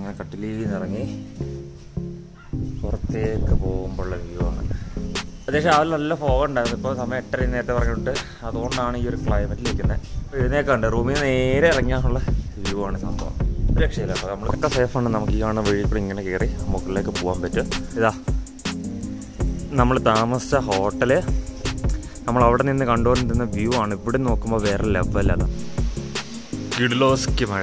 അങ്ങനെ കട്ടിലിൽ നിന്ന് ഇറങ്ങി പുറത്തേക്ക് പോകുമ്പോഴുള്ള വ്യൂ ആണ് അത്യാവശ്യം രാവിലെ നല്ല ഫോഗ് ഉണ്ടായിരുന്നു ഇപ്പോൾ സമയം എട്ടര നേരത്തെ പറഞ്ഞിട്ട് അതുകൊണ്ടാണ് ഈ ഒരു ക്ലൈമറ്റിൽ നിൽക്കുന്നത് എഴുന്നേക്കാണ്ട് റൂമിൽ നിന്ന് നേരെ ഇറങ്ങിയാനുള്ള വ്യൂ ആണ് സംഭവം ഒരു രക്ഷയില്ല കേട്ടോ നമ്മളൊക്കെ സേഫാണ് നമുക്ക് ഈ കാണുന്ന വഴി കൂടി ഇങ്ങനെ കയറി മുകളിലേക്ക് പോകാൻ പറ്റും ഇതാ നമ്മൾ താമസിച്ച ഹോട്ടല് നമ്മൾ അവിടെ നിന്ന് കണ്ടുകൊണ്ടിരുന്ന വ്യൂ ആണ് ഇവിടെ നോക്കുമ്പോൾ വേറെ ലെവലല്ല കിഡ്ലോസ്കി മഴ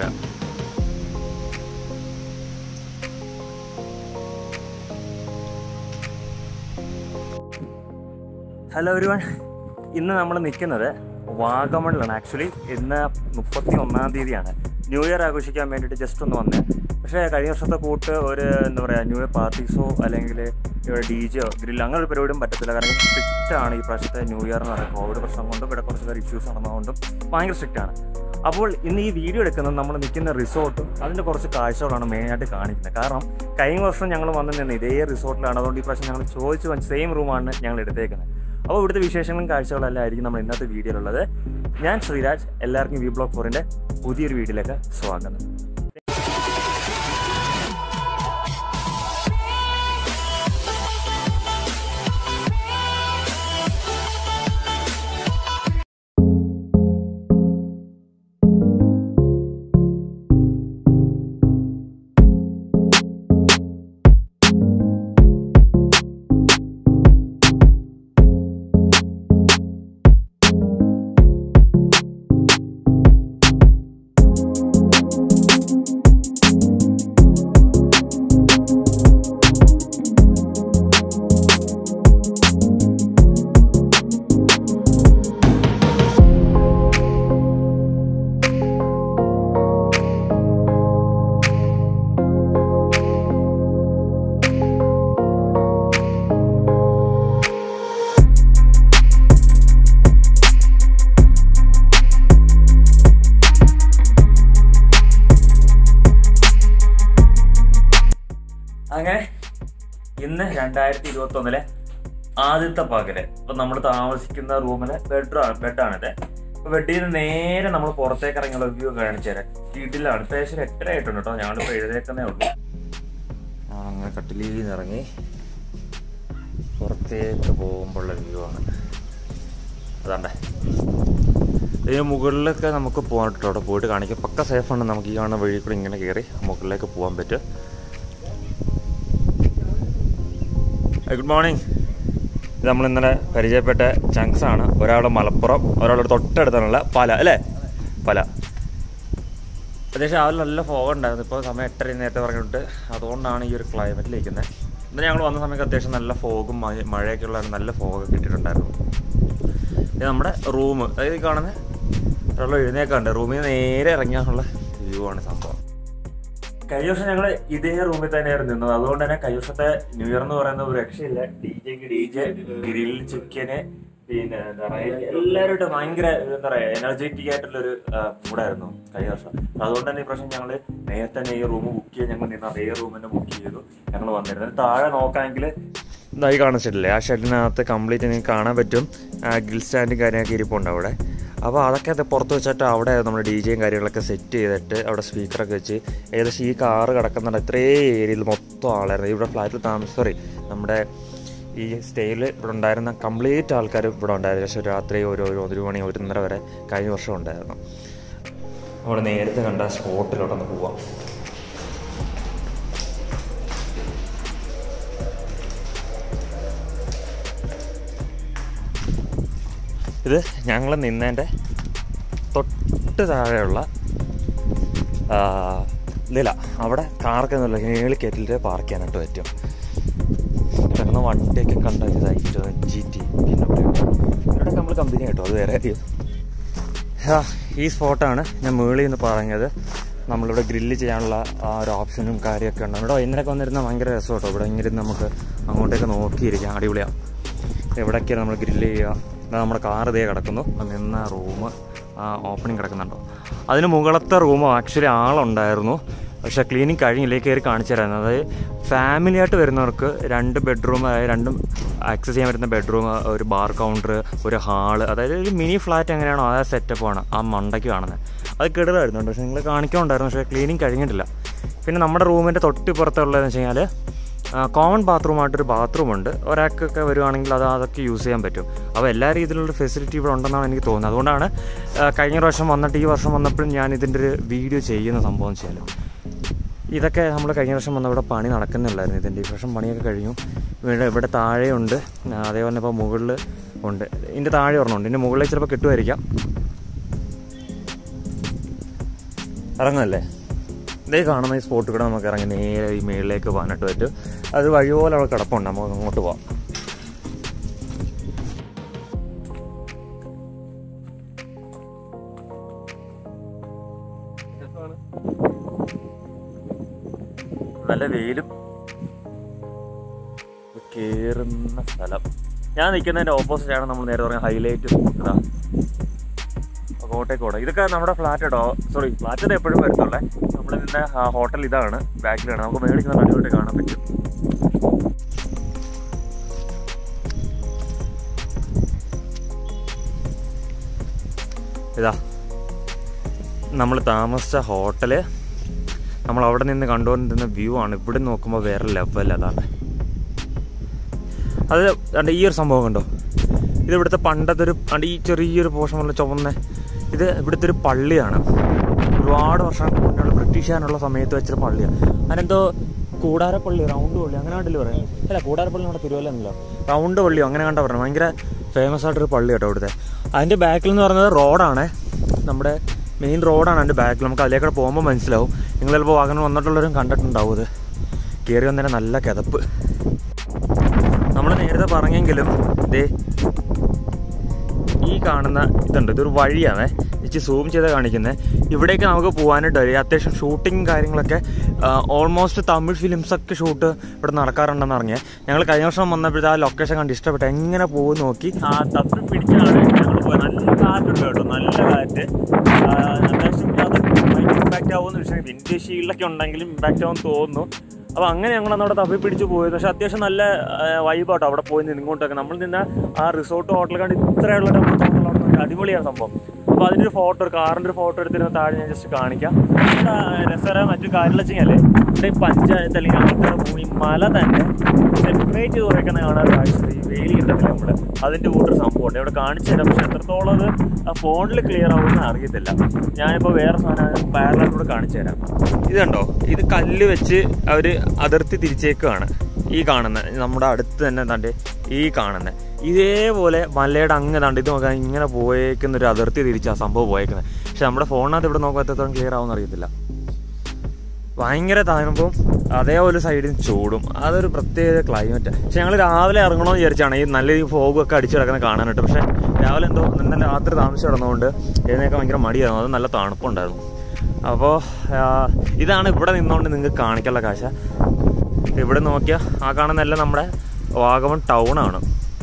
ഹലോ ഒരുവൺ ഇന്ന് നമ്മൾ നിൽക്കുന്നത് വാഗമണിലാണ് ആക്ച്വലി ഇന്ന് മുപ്പത്തി ഒന്നാം തീയതിയാണ് ന്യൂ ഇയർ ആഘോഷിക്കാൻ വേണ്ടിയിട്ട് ജസ്റ്റ് ഒന്ന് വന്നേ പക്ഷേ കഴിഞ്ഞ വർഷത്തെ കൂട്ട് ഒരു എന്താ പറയുക ന്യൂ ഇയർ പാർട്ടീസോ അല്ലെങ്കിൽ ഡി ജെയോ ഗ്രിൽ അങ്ങനെ ഒരു പരിപാടിയും പറ്റത്തില്ല കാരണം സ്ട്രിക്റ്റ് ആണ് ഈ പ്രാവശ്യത്തെ ന്യൂ ഇയർ എന്ന് പറയുന്നത് കോവിഡ് പ്രശ്നം കൊണ്ടും ഇവിടെ കുറച്ച് പേർ ഇഷ്യൂസ് നടന്നതുകൊണ്ടും ഭയങ്കര സ്ട്രിക്റ്റ് ആണ് അപ്പോൾ ഇന്ന് ഈ വീഡിയോ എടുക്കുന്നത് നമ്മൾ നിൽക്കുന്ന റിസോർട്ടും അതിൻ്റെ കുറച്ച് കാഴ്ചകളാണ് മെയിനായിട്ട് കാണിക്കുന്നത് കാരണം കഴിഞ്ഞ വർഷം ഞങ്ങൾ വന്ന് നിന്ന് ഇതേ റിസോർട്ടിലാണ് അതുകൊണ്ട് ഈ പ്രാവശ്യം ഞങ്ങൾ ചോദിച്ചു വന്ന സെയിം റൂമാണ് ഞങ്ങൾ എടുത്തേക്കുന്നത് അപ്പോൾ ഇവിടുത്തെ വിശേഷങ്ങളും കാഴ്ചകളെല്ലാം ആയിരിക്കും നമ്മൾ ഇന്നത്തെ വീഡിയോയിലുള്ളത് ഞാൻ ശ്രീരാജ് എല്ലാവർക്കും വി ബ്ലോഗ് ഫോറിൻ്റെ പുതിയൊരു വീഡിയോയിലേക്ക് സ്വാഗതം അങ്ങനെ ഇന്ന് രണ്ടായിരത്തി ഇരുപത്തി ഒന്നിലെ ആദ്യത്തെ പകല് ഇപ്പൊ നമ്മൾ താമസിക്കുന്ന റൂമിലെ ബെഡ്റാണ് ബെഡാണിത് അപ്പൊ ബെഡിൽ നിന്ന് നേരെ നമ്മൾ പുറത്തേക്ക് ഇറങ്ങിയുള്ള വ്യൂ കാണിച്ചു തരാം വീട്ടിലാണ് ഇപ്പൊ ഏകദേശം എട്ടര ആയിട്ടുണ്ട് കേട്ടോ ഞങ്ങളിപ്പോ എഴുതേക്കുന്നേ ഉള്ളൂ അങ്ങനെ കട്ടിലിൽ നിന്ന് ഇറങ്ങി പുറത്തേക്ക് പോകുമ്പോഴുള്ള വ്യൂ ആണ് അതാണ്ടേ ഇതിന് മുകളിലൊക്കെ നമുക്ക് പോകാൻ കേട്ടോ അവിടെ പോയിട്ട് കാണിക്കാം പക്ക സേഫാണ് നമുക്ക് ഈ കാണുന്ന വഴി കൂടി ഇങ്ങനെ കയറി മുകളിലേക്ക് പോകാൻ പറ്റും ഗുഡ് മോർണിംഗ് ഇത് നമ്മൾ ഇന്നലെ പരിചയപ്പെട്ട ചങ്ക്സ് ആണ് ഒരാൾ മലപ്പുറം ഒരാളുടെ തൊട്ടടുത്താണുള്ള പല അല്ലേ പല അത്യാവശ്യം രാവിലെ നല്ല ഫോഗ് ഉണ്ടായിരുന്നു ഇപ്പോൾ സമയം എട്ടര നേരത്തെ പറഞ്ഞിട്ട് അതുകൊണ്ടാണ് ഈ ഒരു ക്ലൈമറ്റിൽ ഇരിക്കുന്നത് ഇന്ന് ഞങ്ങൾ വന്ന സമയത്ത് അത്യാവശ്യം നല്ല ഫോഗും മഴ- മഴയൊക്കെ ഉള്ള നല്ല ഫോഗൊക്കെ കിട്ടിയിട്ടുണ്ടായിരുന്നു ഇത് നമ്മുടെ റൂം അതായത് ഈ കാണുന്ന ഒരാൾ എഴുന്നേക്കാണ്ട് റൂമിൽ നിന്ന് നേരെ ഇറങ്ങിയാനുള്ള വ്യൂ ആണ് സംഭവം കഴിഞ്ഞ വർഷം ഞങ്ങൾ ഇതേ റൂമിൽ തന്നെയായിരുന്നു നിന്നത് അതുകൊണ്ട് തന്നെ കഴിഞ്ഞ വർഷത്തെ ന്യൂ ഇയർ എന്ന് പറയുന്ന ഒരു രക്ഷയില്ല ഡി ജെക്ക് ഡി ജെ ഗ്രിൽ ചിക്കന് പിന്നെ എന്താ പറയാ എല്ലാവരും ഭയങ്കര എന്താ പറയാ എനർജറ്റിക് ആയിട്ടുള്ള ഒരു മൂടായിരുന്നു കഴിഞ്ഞ വർഷം അതുകൊണ്ട് തന്നെ ഈ പ്രാവശ്യം ഞങ്ങൾ നേരത്തെ തന്നെ ഈ റൂം ബുക്ക് ചെയ്ത് ഞങ്ങൾ നിന്ന് അതേ റൂം തന്നെ ബുക്ക് ചെയ്തു ഞങ്ങൾ വന്നിരുന്നത് താഴെ നോക്കാമെങ്കിൽ ഇതായി കാണിച്ചിട്ടില്ലേ ആ ഷെഡിനകത്ത് കംപ്ലീറ്റ് നിങ്ങൾക്ക് കാണാൻ പറ്റും ഗ്രിൽ സ്റ്റാൻഡും കാര്യങ്ങളൊക്കെ ഇരിപ്പുണ്ട് അവിടെ അപ്പോൾ അതൊക്കെ അത് പുറത്ത് വെച്ചിട്ട് അവിടെ നമ്മൾ ഡി ജെയും കാര്യങ്ങളൊക്കെ സെറ്റ് ചെയ്തിട്ട് അവിടെ സ്പീക്കറൊക്കെ വെച്ച് ഏകദേശം ഈ കാറ് കിടക്കുന്നുണ്ട് ഇത്രയും ഏരിയയിൽ മൊത്തം ആളായിരുന്നു ഇവിടെ ഫ്ലാറ്റിൽ താമസം സോറി നമ്മുടെ ഈ സ്റ്റേയിൽ ഇവിടെ ഉണ്ടായിരുന്ന കംപ്ലീറ്റ് ആൾക്കാർ ഇവിടെ ഉണ്ടായിരുന്നു ഏകദേശം രാത്രി ഒരു ഒരു ഒരു മണി ഒരുന്നര വരെ കഴിഞ്ഞ വർഷം ഉണ്ടായിരുന്നു അവിടെ നേരത്തെ കണ്ട സ്പോട്ടിലോട്ടൊന്ന് പോവാം ഇത് ഞങ്ങൾ നിന്നതിൻ്റെ തൊട്ട് താഴെയുള്ള ആ, ഇതില്ല അവിടെ കാർക്ക് എന്നുള്ള ഏളി കയറ്റിട്ട് പാർക്ക് ചെയ്യാനായിട്ട് പറ്റും കിടന്ന വണ്ടിയൊക്കെ കണ്ട ഇതായിട്ട് ജി ടി പിന്നെ ഇവിടെ നമ്മൾ കമ്പനി കേട്ടോ അത് വേറെ കാര്യം ആ, ഈ സ്പോട്ടാണ് ഞാൻ മേളിൽ നിന്ന് പറഞ്ഞത് നമ്മളിവിടെ ഗ്രില്ല് ചെയ്യാനുള്ള ആ ഒരു ഓപ്ഷനും കാര്യമൊക്കെ ഉണ്ട് ഇവിടെ വൈകുന്നേരമൊക്കെ വന്നിരുന്നാൽ ഭയങ്കര രസം കേട്ടോ ഇവിടെ ഇങ്ങനെ ഇരുന്ന് നമുക്ക് അങ്ങോട്ടേക്ക് നോക്കിയിരിക്കാം അടിപൊളിയാണ് എവിടേക്കാണ് നമ്മൾ ഗ്രില്ല് ചെയ്യുക ഇതാ നമ്മുടെ കാർ ഇതേ കിടക്കുന്നു ആ നിന്ന റൂം ആ ഓപ്പണിങ് കിടക്കുന്നുണ്ടോ അതിന് മുകളത്തെ റൂം ആക്ച്വലി ആളുണ്ടായിരുന്നു പക്ഷേ ക്ലീനിങ് കഴിഞ്ഞില്ലേ കയറി കാണിച്ചു തരായിരുന്നു അതായത് ഫാമിലി ആയിട്ട് വരുന്നവർക്ക് രണ്ട് ബെഡ്റൂം അതായത് രണ്ടും ആക്സസ് ചെയ്യാൻ പറ്റുന്ന ബെഡ്റൂം ഒരു ബാർ കൗണ്ടർ ഒരു ഹാള് അതായത് ഒരു മിനി ഫ്ലാറ്റ് എങ്ങനെയാണോ ആ സെറ്റപ്പാണ് ആ മണ്ടയ്ക്ക് കാണുന്നത് അത് കിടലായിരുന്നു പക്ഷേ നിങ്ങൾ കാണിക്കാനുണ്ടായിരുന്നു പക്ഷേ ക്ലീനിങ് കഴിഞ്ഞിട്ടില്ല പിന്നെ നമ്മുടെ റൂമിൻ്റെ തൊട്ടിപ്പുറത്തുള്ളതെന്ന് വെച്ച് കഴിഞ്ഞാൽ കോമൺ ബാത്റൂമായിട്ടൊരു ബാത്റൂമുണ്ട് ഒരാൾക്കൊക്കെ വരുവാണെങ്കിൽ അത് അതൊക്കെ യൂസ് ചെയ്യാൻ പറ്റും അപ്പോൾ എല്ലാ രീതിയിലുള്ള ഫെസിലിറ്റി ഇവിടെ ഉണ്ടെന്നാണ് എനിക്ക് തോന്നുന്നത് അതുകൊണ്ടാണ് ആ, കഴിഞ്ഞ പ്രാവശ്യം വന്നിട്ട് ഈ വർഷം വന്നപ്പോഴും ഞാൻ ഇതിൻ്റെ ഒരു വീഡിയോ ചെയ്യുന്ന സംഭവം വെച്ചാൽ ഇതൊക്കെ നമ്മൾ കഴിഞ്ഞ വർഷം വന്ന ഇവിടെ പണി നടക്കുന്നില്ലായിരുന്നു ഇതിൻ്റെ ഈ വർഷം പണിയൊക്കെ കഴിഞ്ഞു ഇവിടെ ഇവിടെ താഴെയുണ്ട് ആ, അതേപോലെ ഇപ്പോൾ മുകളിൽ ഉണ്ട് ഇതിൻ്റെ താഴെ ഒരെണ്ണമുണ്ട് ഇതിൻ്റെ മുകളിൽ ചിലപ്പോൾ കിട്ടുമായിരിക്കാം ഇറങ്ങുമല്ലേ ഇതേ കാണുന്ന ഈ സ്പോട്ട് കൂടെ നമുക്ക് ഇറങ്ങി നേരെ ഈ മേളിലേക്ക് പോകാനായിട്ട് പറ്റും അത് വഴി പോലെ അവിടെ കിടപ്പുണ്ട് നമുക്ക് അങ്ങോട്ട് പോവാം നല്ല വെയിലും കേറുന്ന സ്ഥലം ഞാൻ നിൽക്കുന്നതിന്റെ ഓപ്പോസിറ്റ് ആണ് നമ്മൾ നേരെ പറഞ്ഞ ഹൈലൈറ്റ് സ്പോട്ട് ഇതാ കോട്ടയക്കോട് ഇതൊക്കെ നമ്മുടെ ഫ്ലാറ്റ് കേട്ടോ സോറി ഫ്ലാറ്റ് എപ്പോഴും വരുന്നുള്ളേ നമ്മൾ നിന്ന ഹോട്ടൽ ഇതാണ് ബാക്കിലാണ് നമുക്ക് മേടിക്കുന്ന അടിപൊളി കാണാൻ പറ്റും ഇതാ നമ്മൾ താമസിച്ച ഹോട്ടല് നമ്മൾ അവിടെ നിന്ന് കണ്ടുകൊണ്ടിരുന്ന വ്യൂ ആണ് ഇവിടെ നോക്കുമ്പോൾ വേറെ ലെവൽ അതാണ് അത് കണ്ട ഈ ഒരു സംഭവം കണ്ടോ ഇത് ഇവിടുത്തെ പണ്ടത്തെ ഒരു കണ്ട ഈ ചെറിയൊരു പോഷൻ പോലെ ചുവന്ന ഇത് ഇവിടുത്തെ ഒരു പള്ളിയാണ് ഒരുപാട് വർഷങ്ങൾക്ക് മുന്നുള്ള ബ്രിട്ടീഷുകാരനുള്ള സമയത്ത് വെച്ചൊരു പള്ളിയാണ് അതിനെന്തോ കൂടാരപ്പള്ളി റൗണ്ട് പള്ളി അങ്ങനെ കണ്ടില്ല പറയാം അല്ല കൂടാരപ്പള്ളി നമ്മുടെ തിരുവല്ലല്ലോ റൗണ്ട് പള്ളിയോ അങ്ങനെ കണ്ട പറഞ്ഞു ഭയങ്കര ഫേമസ് ആയിട്ടൊരു പള്ളി കേട്ടോ ഇവിടുത്തെ അതിൻ്റെ ബാക്കിൽ എന്ന് പറയുന്നത് റോഡാണ് നമ്മുടെ മെയിൻ റോഡാണ് അതിൻ്റെ ബാക്കിൽ നമുക്ക് അതിലേക്കൂടെ പോകുമ്പോൾ മനസ്സിലാവും നിങ്ങൾ ചിലപ്പോൾ വാഹനം വന്നിട്ടുള്ളവരും കണ്ടിട്ടുണ്ടാവും ഇത് കയറി വന്നേരം നല്ല കിതപ്പ് നമ്മൾ നേരത്തെ പറഞ്ഞെങ്കിലും ദേ ഈ കാണുന്ന ഇതുണ്ട് ഇതൊരു വഴിയാണ് ഇച്ചിരി സൂം ചെയ്ത് കാണിക്കുന്നത് ഇവിടേക്ക് നമുക്ക് പോകാനായിട്ട് വരും അത്യാവശ്യം ഷൂട്ടിങ് കാര്യങ്ങളൊക്കെ ഓൾമോസ്റ്റ് തമിഴ് ഫിലിംസ് ഒക്കെ ഷൂട്ട് ഇവിടെ നടക്കാറുണ്ടെന്ന് അറിഞ്ഞേ ഞങ്ങൾ കഴിഞ്ഞ വർഷം വന്നപ്പോഴത്തെ ആ ലൊക്കേഷൻ കണ്ട് ഇഷ്ടപ്പെട്ടു എങ്ങനെ പോകും നോക്കി ആ തപ്പി പിടിച്ചാണ് ഞങ്ങൾ പോയത് നല്ല കാറ്റുണ്ട് കേട്ടോ നല്ല കാറ്റ് ആ, അത്യാവശ്യം ഇമ്പാക്റ്റ് ആവുമെന്ന് വെച്ചാൽ വിൻഡ് ഷീൽഡൊക്കെ ഉണ്ടെങ്കിലും ഇമ്പാക്റ്റ് ആവുമെന്ന് തോന്നുന്നു അപ്പോൾ അങ്ങനെ ഞങ്ങൾ അന്ന് അവിടെ തപ്പി പിടിച്ച് പോയത് പക്ഷെ അത്യാവശ്യം നല്ല വൈബാട്ടോ അവിടെ പോയി നിന്ന് ഇങ്ങോട്ടൊക്കെ നമ്മൾ നിന്ന ആ റിസോർട്ട് ഹോട്ടൽ കണ്ട് ഇത്രയുള്ള ടെമ്പറേച്ചർ അവിടെ നിന്ന് അടിപൊളിയാണ് സംഭവം അപ്പോൾ അതിൻ്റെ ഒരു ഫോട്ടോ ഒരു കാറിൻ്റെ ഒരു ഫോട്ടോ എടുത്തിരുന്ന താഴെ ഞാൻ ജസ്റ്റ് കാണിക്കാം ഇവിടെ രസകരം മറ്റു കാര്യങ്ങൾ വെച്ച് കഴിഞ്ഞാൽ ഇവിടെ ഈ പഞ്ചായത്ത് അല്ലെങ്കിൽ ആൾക്കാരുടെ ഭൂമി മല തന്നെ സെപ്പറേറ്റ് ചെയ്ത് കുറയ്ക്കുന്ന കാണാൻ കാഴ്ച ഈ വെയിൽ കിട്ടത്തില്ല നമ്മൾ അതിൻ്റെ കൂട്ടൊരു സംഭവമുണ്ട് ഇവിടെ കാണിച്ചു തരാം പക്ഷെ എത്രത്തോളം അത് ഫോണിൽ ക്ലിയർ ആവുമെന്ന് അറിയത്തില്ല ഞാനിപ്പോൾ വേറെ സാധനം പാരലായിട്ടൂടെ കാണിച്ചു തരാം ഇത് കണ്ടോ ഇത് കല്ല് വെച്ച് അവർ അതിർത്തി തിരിച്ചേക്കുകയാണ് ഈ കാണുന്ന നമ്മുടെ അടുത്ത് തന്നെ എന്താണ്ട് ഈ കാണുന്ന ഇതേപോലെ മലയുടെ അങ്ങ് താണ്ട് ഇത് നോക്കാൻ ഇങ്ങനെ പോയേക്കുന്ന ഒരു അതിർത്തി തിരിച്ചാ സംഭവം പോയേക്കുന്നത് പക്ഷെ നമ്മുടെ ഫോണിനകത്ത് ഇവിടെ നോക്കാൻ എത്രത്തോളം ക്ലിയർ ആവുമെന്ന് അറിയത്തില്ല ഭയങ്കര തണുപ്പും അതേപോലെ സൈഡിൽ നിന്ന് ചൂടും അതൊരു പ്രത്യേക ക്ലൈമറ്റ് പക്ഷെ ഞങ്ങൾ രാവിലെ ഇറങ്ങണമെന്ന് വിചാരിച്ചാണ് ഈ നല്ല ഈ ഫോഗൊക്കെ അടിച്ചു കിടക്കുന്ന കാണാനായിട്ട് പക്ഷെ രാവിലെ എന്തോ ഇന്നലെ രാത്രി താമസിച്ച് കിടന്നതുകൊണ്ട് എഴുന്നേക്കാൻ ഭയങ്കര മടിയായിരുന്നു അത് നല്ല തണുപ്പുണ്ടായിരുന്നു അപ്പോൾ ഇതാണ് ഇവിടെ നിന്നുകൊണ്ട് നിങ്ങൾക്ക് കാണിക്കാനുള്ള കാഴ്ച ഇവിടെ നോക്കിയാൽ ആ കാണുന്നതെല്ലാം നമ്മുടെ വാഗമൺ ടൗൺ ആണ്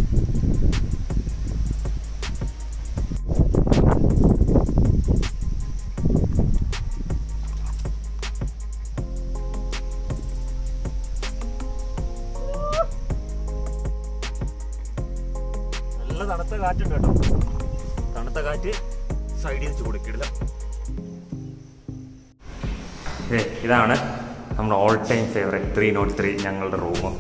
നല്ല തണുത്ത കാറ്റുണ്ട് കേട്ടോ തണുത്ത കാറ്റ് സൈഡിൽ നിന്ന് ചൂടിക്കിടില്ല ഇതാണ് നമ്മുടെ all time favourite three not three ഞങ്ങളുടെ റൂം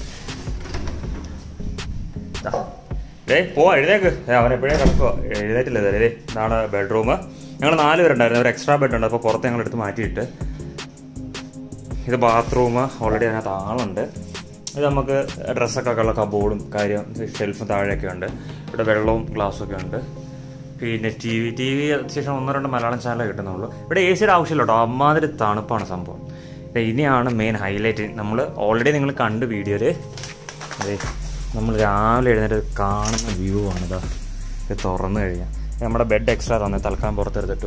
ഏ പോവാ എഴുതേക്ക് ഏ, അവൻ എപ്പോഴേ കിടക്കുക എഴുതേറ്റില്ല ഇതേ ഇതാണ് ബെഡ്റൂം ഞങ്ങൾ നാല് പേരുണ്ടായിരുന്നു ഒരു എക്സ്ട്രാ ബെഡ് ഉണ്ട് അപ്പോൾ പുറത്ത് ഞങ്ങൾ എടുത്ത് മാറ്റിയിട്ട് ഇത് ബാത്റൂം ഓൾറെഡി അതിനകത്ത് ആളുണ്ട് ഇത് നമുക്ക് ഡ്രസ്സൊക്കെ ഉള്ള കബോർഡും കാര്യം ഷെൽഫും താഴെയൊക്കെ ഉണ്ട് ഇവിടെ വെള്ളവും ഗ്ലാസ്സും ഒക്കെ ഉണ്ട് പിന്നെ ടി വി ടി വി അത്യാവശ്യം ഒന്നോ രണ്ടോ മലയാളം ചാനലേ കിട്ടുന്നുള്ളൂ ഇവിടെ എ സിയുടെ ആവശ്യമില്ല കേട്ടോ അമ്മാതിരി തണുപ്പാണ് സംഭവം ദേ ഇനിയാണ് മെയിൻ ഹൈലൈറ്റ് നമ്മൾ ഓൾറെഡി നിങ്ങൾ കണ്ട് വീഡിയോയിൽ അതെ നമ്മൾ രാവിലെ എഴുന്നേറ്റ് കാണുന്ന വ്യൂ ആണിതാ ഇത് തുറന്നു കഴിഞ്ഞാൽ നമ്മുടെ ബെഡ് എക്സ്ട്രാ തന്നെ തൽക്കാലം പുറത്തെടുത്തിട്ടു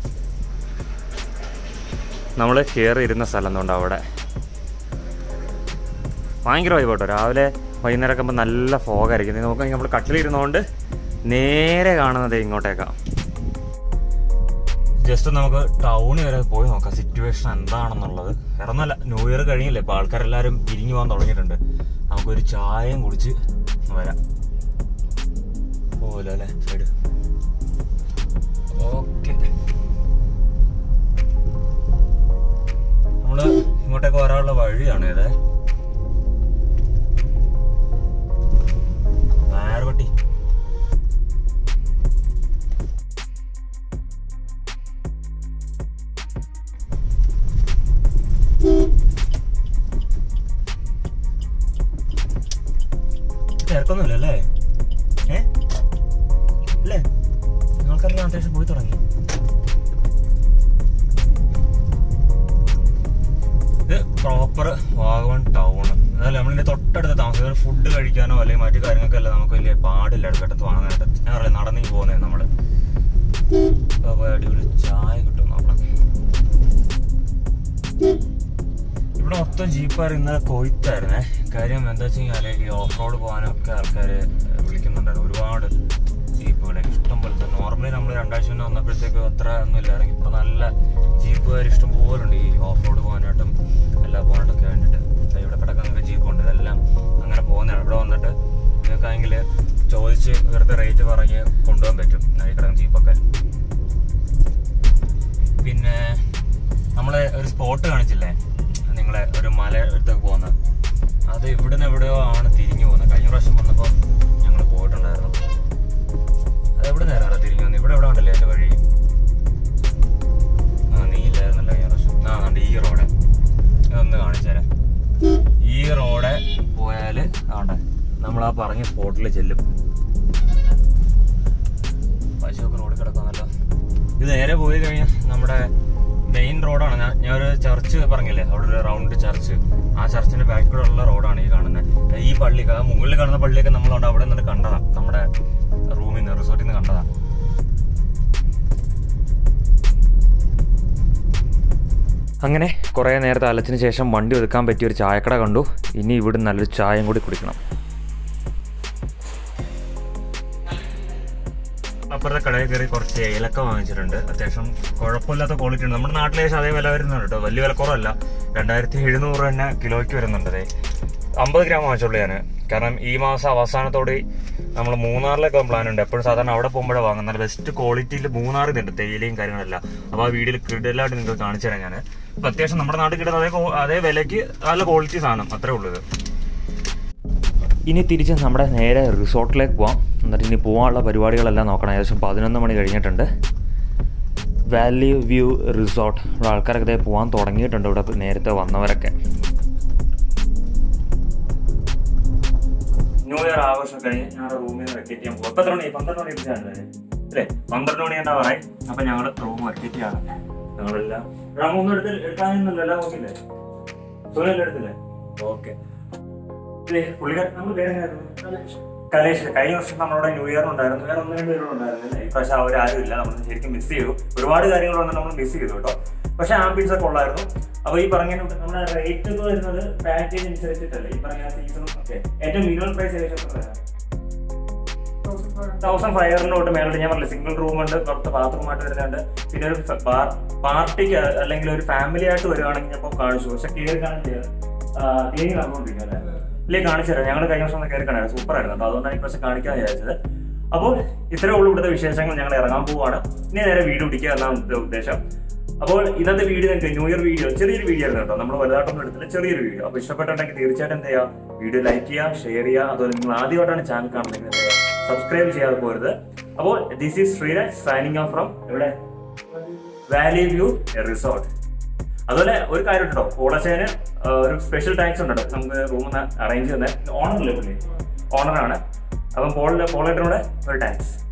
നമ്മൾ കയറി ഇരുന്ന സ്ഥലം എന്തുകൊണ്ട് അവിടെ ഭയങ്കര വൈബ് കേട്ടോ രാവിലെ വൈകുന്നേരം ഒക്കെ ആകുമ്പോൾ നല്ല ഫോഗായിരിക്കും ഇത് നോക്കുകയാണെങ്കിൽ നമ്മൾ കട്ടിലിരുന്നതുകൊണ്ട് നേരെ കാണുന്നത് ഇങ്ങോട്ടേക്കാണ് ജസ്റ്റ് നമുക്ക് ടൗണിൽ വരെ പോയി നോക്കാം സിറ്റുവേഷൻ എന്താണെന്നുള്ളത് ഇറന്നല്ല ന്യൂ ഇയർ കഴിഞ്ഞില്ലേ ഇപ്പൊ ആൾക്കാരെല്ലാരും പിരിഞ്ഞു പോകാൻ തുടങ്ങിയിട്ടുണ്ട് നമുക്കൊരു ചായയും കുടിച്ച് വരാം പോലോ അല്ലേ സൈഡ് ഓക്കെ നമ്മൾ വഴിയാണ് ഇത് നായർവട്ടി തിരക്കൊന്നുമില്ല അല്ലേ ഏ അല്ലേ നിങ്ങൾക്കറിയാം അത്യാവശ്യം പോയി തുടങ്ങി ഇത് പ്രോപ്പർ വാഗവൺ ടൗൺ അതല്ല നമ്മളിന്റെ തൊട്ടടുത്ത് താമസിക്കുന്ന ഫുഡ് കഴിക്കാനോ അല്ലെങ്കിൽ മറ്റു കാര്യങ്ങൾക്കല്ല നമുക്ക് വലിയ പാടില്ല അടുത്തടുത്ത് വാങ്ങാനായിട്ട് ഞാൻ പറയാം നടന്നീ പോകുന്നേ നമ്മള് അപ്പൊ പോയി അടിപൊളി ചായ കിട്ടും നോക്കണം ഇവിടെ മൊത്തം ജീപ്പാർ ഇന്നലെ കൊയ്ത്തായിരുന്നേ കാര്യം എന്താ വെച്ച് കഴിഞ്ഞാൽ ഈ ഓഫ് റോഡ് പോകാനൊക്കെ ആൾക്കാർ വിളിക്കുന്നുണ്ടായിരുന്നു ഒരുപാട് ജീപ്പുകൾ ഇഷ്ടം പോലത്തെ നോർമലി നമ്മൾ രണ്ടാഴ്ച മുന്നേ വന്നപ്പോഴത്തേക്ക് അത്ര ഒന്നും ഇല്ലായിരുന്നു ഇപ്പൊ നല്ല ജീപ്പുകാർ ഇഷ്ടം പോലെ ഉണ്ട് ഈ ഓഫ് റോഡ് പോകാനായിട്ടും എല്ലാം പോകാനായിട്ടൊക്കെ വേണ്ടിയിട്ട് ദേ ഇവിടെ കിടക്കുന്ന ജീപ്പുണ്ട് ഇതെല്ലാം അങ്ങനെ പോകുന്നതാണ് ഇവിടെ വന്നിട്ട് നിങ്ങൾക്കാണെങ്കിൽ ചോദിച്ച് വെറുതെ റേറ്റ് പറഞ്ഞ് കൊണ്ടുപോകാൻ പറ്റും ഈ കിടക്കുന്ന ജീപ്പൊക്കെ പിന്നെ നമ്മളെ ഒരു സ്പോട്ട് കാണിച്ചില്ലേ നിങ്ങളെ ഒരു മല അടുത്തൊക്കെ പോകുന്നത് അത് ഇവിടുന്ന് എവിടെയോ ആണ് തിരിഞ്ഞു പോകുന്നത് കഴിഞ്ഞ പ്രാവശ്യം വന്നപ്പോൾ ഞങ്ങൾ പോയിട്ടുണ്ടായിരുന്നു അത് എവിടെ നേരം തിരിഞ്ഞു വന്നത് ഇവിടെ എവിടെ ഉണ്ടല്ലേ എൻ്റെ വഴി ആ നീ ഇല്ലായിരുന്നല്ലോ കഴിഞ്ഞ പ്രാവശ്യം ആ ഉണ്ട് ഈ റോഡ് ഇതൊന്ന് കാണിച്ചുതരാം ഈ റോഡ് പോയാൽ ആണ്ടെ നമ്മൾ ആ പറഞ്ഞ സ്പോട്ടിൽ ചെല്ലും പശുവൊക്കെ റോഡിൽ കിടക്കാന്നല്ലോ ഇത് നേരെ പോയി കഴിഞ്ഞാൽ നമ്മുടെ മെയിൻ റോഡാണ് ഞാൻ ഞാൻ ഒരു ചർച്ച് പറഞ്ഞില്ലേ അവിടെ ഒരു റൗണ്ട് ചർച്ച് ആ ചർച്ചിന്റെ ബാക്ക് കൂടെ ഉള്ള റോഡാണ് ഈ കാണുന്നത് ഈ പള്ളി ആ മുകളിൽ കാണുന്ന പള്ളിയൊക്കെ നമ്മളവിടെ അവിടെ നിന്ന് കണ്ടതാ നമ്മുടെ റൂമിൽ നിന്ന് റിസോർട്ടിൽ നിന്ന് കണ്ടതാ അങ്ങനെ കുറേ നേരത്തെ അലച്ചിന് ശേഷം വണ്ടി ഒതുക്കാൻ പറ്റിയ ഒരു ചായക്കട കണ്ടു ഇനി ഇവിടെ നല്ലൊരു ചായയും കൂടി കുടിക്കണം അപ്പുറത്തെ കടയിൽ കയറി കുറച്ച് ഏലക്ക വാങ്ങിച്ചിട്ടുണ്ട് അത്യാവശ്യം കുഴപ്പമില്ലാത്ത ക്വാളിറ്റി ഉണ്ട് നമ്മുടെ നാട്ടിലെ ഏകദേശം അതേ വില വരുന്നുണ്ട് കേട്ടോ വലിയ വില കുറവല്ല രണ്ടായിരത്തി എഴുന്നൂറ് തന്നെ കിലോയ്ക്ക് വരുന്നുണ്ട് അതെ അമ്പത് ഗ്രാം വാങ്ങിച്ചുള്ളൂ ഞാൻ കാരണം ഈ മാസം അവസാനത്തോടെ നമ്മൾ മൂന്നാറിലൊക്കെ പ്ലാൻ ഉണ്ട് എപ്പോഴും സാധാരണ അവിടെ പോകുമ്പോഴേ വാങ്ങും നല്ല ബെസ്റ്റ് ക്വാളിറ്റിയിൽ മൂന്നാറിൽ ഉണ്ട് തേയിലയും കാര്യങ്ങളെല്ലാം അപ്പോൾ ആ വീഡിയോയിൽ കിടലായിട്ട് നിങ്ങൾക്ക് കാണിച്ചു തരാം ഞാൻ അപ്പോൾ അത്യാവശ്യം നമ്മുടെ നാട്ടിൽ കിട്ടുന്ന അതേ qual- അതേ വിലയ്ക്ക് നല്ല ക്വാളിറ്റി സാധനം അത്രേ ഉള്ളൂ ഇത് ഇനി തിരിച്ച് നമ്മുടെ നേരെ റിസോർട്ടിലേക്ക് പോവാം എന്നിട്ട് ഇനി പോകാനുള്ള പരിപാടികളെല്ലാം നോക്കണം ഏകദേശം പതിനൊന്ന് മണി കഴിഞ്ഞിട്ടുണ്ട് വാലി വ്യൂ റിസോർട്ട് ഇവിടെ ആൾക്കാരൊക്കെ ദേ പോകാൻ തുടങ്ങിയിട്ടുണ്ട് ഇവിടെ നേരത്തെ വന്നവരൊക്കെ ന്യൂ ഇയർ ആഘോഷം കഴിഞ്ഞ് ഞങ്ങളുടെ റൂമിൽ നിന്ന് വെക്കേറ്റ് ചെയ്യാൻ പോകും എത്ര മണി പന്ത്രണ്ട് മണി എത്തിച്ചാണ് അല്ലേ പന്ത്രണ്ട് മണി എന്താ പറയും അപ്പൊ ഞങ്ങൾ റൂം വെക്കേറ്റ് ചെയ്യാണ് ഞങ്ങളെല്ലാം ഒന്നും എടുത്ത് എടുക്കാനൊന്നുമില്ല എല്ലാം നോക്കിയില്ലേ സുഖമല്ലേ എടുത്തില്ലേ ഓക്കെ പുള്ളിക്കാരൻ നമ്മൾ പേരെങ്ങനെയായിരുന്നു കലേഷ് കഴിഞ്ഞ വർഷം നമ്മളവിടെ ന്യൂ ഇയർ ഉണ്ടായിരുന്നു വേറെ ഒന്ന് രണ്ട് പേരുണ്ടായിരുന്നു അല്ലേ ഇപ്രാവശ്യം അവർ ആരും ഇല്ല നമ്മൾ ശരിക്കും മിസ് ചെയ്തു ഒരുപാട് കാര്യങ്ങൾ വന്ന് നമ്മൾ മിസ് ചെയ്തു കേട്ടോ പക്ഷെ ആംബിയൻസ് ഒക്കെ ഉള്ളായിരുന്നു അപ്പൊ ഈ പറഞ്ഞ നമ്മുടെ റേറ്റ് ഒക്കെ വരുന്നത് പാക്കേജ് അനുസരിച്ചിട്ടല്ലേ ഈ പറഞ്ഞ സീസണും ഒക്കെ ഏറ്റവും മിനിമം പ്രൈസ് ഏകദേശം തൗസൻഡ് ഫൈവറിന് തൊട്ട് മേലോട്ട് ഞാൻ പറഞ്ഞില്ല സിംഗിൾ റൂം ഉണ്ട് പുറത്ത് ബാത്റൂം ആയിട്ട് വരുന്നുണ്ട് പിന്നെ ഒരു പാർട്ടിക്ക് അല്ലെങ്കിൽ ഒരു ഫാമിലി ആയിട്ട് വരുവാണെങ്കിൽ ഞാൻ കാണിച്ചു പക്ഷെ കയറി കാണില്ല ക്ലീനിങ് നടന്നുകൊണ്ടിരിക്കും അല്ലേ ഇല്ലേ കാണിച്ചു തരാം ഞങ്ങൾ കഴിഞ്ഞ വർഷം ഒന്ന് കയറി കാണാൻ സൂപ്പർ ആയിരുന്നു അപ്പോൾ അതുകൊണ്ടാണ് ഈ പ്രാവശ്യം കാണിക്കാൻ വിചാരിച്ചത് അപ്പോൾ ഇത്രയേ ഉള്ളൂ ഇവിടുത്തെ വിശേഷങ്ങൾ ഞങ്ങൾ ഇറങ്ങാൻ പോവാണ് ഇനി നേരെ വീഡിയോ പിടിക്കുക എന്നാണ് ഇവിടുത്തെ ഉദ്ദേശം അപ്പോൾ ഇന്നത്തെ വീഡിയോ നിങ്ങൾക്ക് ന്യൂ ഇയർ വീഡിയോ ചെറിയൊരു വീഡിയോ ആയിരുന്നു കേട്ടോ നമ്മൾ വലുതായിട്ടൊന്നും എടുത്തില്ല ചെറിയൊരു വീഡിയോ അപ്പോൾ ഇഷ്ടപ്പെട്ടുണ്ടെങ്കിൽ തീർച്ചയായിട്ടും എന്ത് ചെയ്യുക വീഡിയോ ലൈക്ക് ചെയ്യുക ഷെയർ ചെയ്യുക അതുപോലെ നിങ്ങൾ ആദ്യമായിട്ടാണ് ചാനൽ കാണുന്നതെങ്കിൽ എന്ത് ചെയ്യുക സബ്സ്ക്രൈബ് ചെയ്യാതെ പോരുത് അപ്പോൾ this is Sreeraj signing off from എവിടെ വാലി വ്യൂ റിസോർട്ട് അതുപോലെ ഒരു കാര്യം ഉണ്ടോ പോളച്ചേന് ഒരു സ്പെഷ്യൽ താങ്ക്സ് ഉണ്ട് നമുക്ക് റൂം അറേഞ്ച് ചെയ്യുന്ന ഓണർ അല്ലേ പുള്ളി ഓണറാണ് അപ്പം പോളിന്റെ പോളേറ്റിനോട് ഒരു താങ്ക്സ്